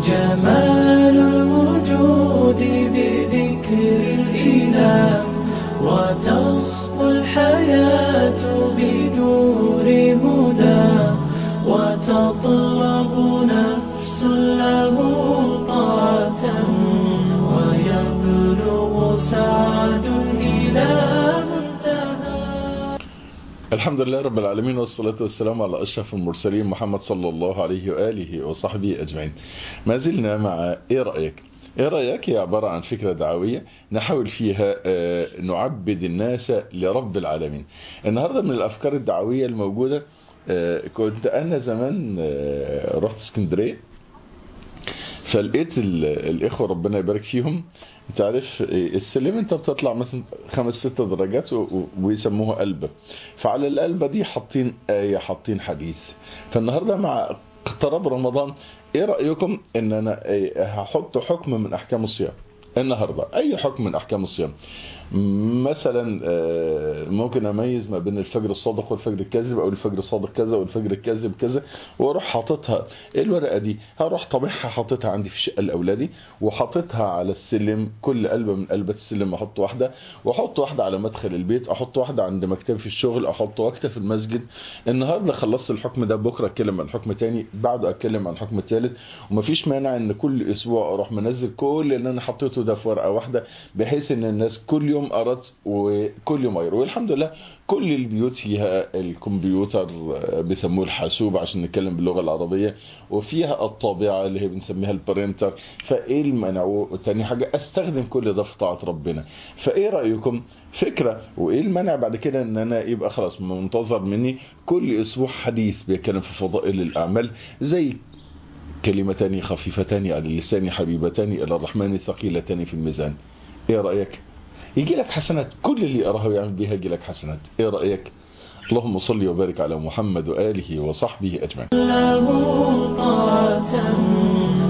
جمال الوجود بذكر الإله وتصفو الحياة بنور هدى وتطلب نفس له طاعة ويبلغ سعد إلى منتهى الحمد لله رب العالمين والصلاة والسلام على أشرف المرسلين محمد صلى الله عليه وآله وصحبه أجمعين ما زلنا مع إيه رأيك إيه رأيك هي عبارة عن فكرة دعوية نحاول فيها آه، نعبد الناس لرب العالمين النهاردة من الأفكار الدعوية الموجودة آه، كنت أنا زمان آه، رحت اسكندرية فلقيت ال- الإخوة ربنا يبارك فيهم انت عارف إيه، السلم انت بتطلع مثلا خمس ست درجات و- و- ويسموها قلبة فعلى القلبة دي حاطين آية حاطين حديث فالنهاردة مع اقتراب رمضان ايه رأيكم ان انا إيه، هحط حكم من احكام الصيام النهاردة اي حكم من احكام الصيام مثلا آه، ممكن اميز ما بين الفجر الصادق والفجر الكاذب او الفجر الصادق كذا والفجر الكاذب كذا واروح حاططها ايه الورقه دي هروح طابعها حاططها عندي في الشقه الاولادي وحاططها على السلم كل قلبه من قلبات السلم احط واحده واحط واحده على مدخل البيت احط واحده عند مكتبي في الشغل احط واحده في المسجد النهارده خلصت الحكم ده بكره اتكلم عن حكم تاني بعده اتكلم عن حكم تالت ومفيش مانع ان كل اسبوع اروح منزل كل اللي انا حطيته ده في ورقه واحده بحيث ان الناس كل يوم قرت وكل يوم قروا والحمد لله كل البيوت فيها الكمبيوتر آه، بيسموه الحاسوب عشان نتكلم باللغه العربيه وفيها الطابعه اللي هي بنسميها البرينتر فايه المانع وتاني حاجه استخدم كل ده في طاعه ربنا فايه رايكم فكره وايه المانع بعد كده ان انا يبقى خلاص منتظر مني كل اسبوع حديث بيتكلم في فضائل الاعمال زي كلمتان خفيفتان على اللسان حبيبتان الى الرحمن ثقيلتان في الميزان ايه رايك يجي لك حسنات كل اللي يقراها ويعمل بيها يجي لك حسنات ايه رايك اللهم صل وبارك على محمد واله وصحبه اجمعين له طاعة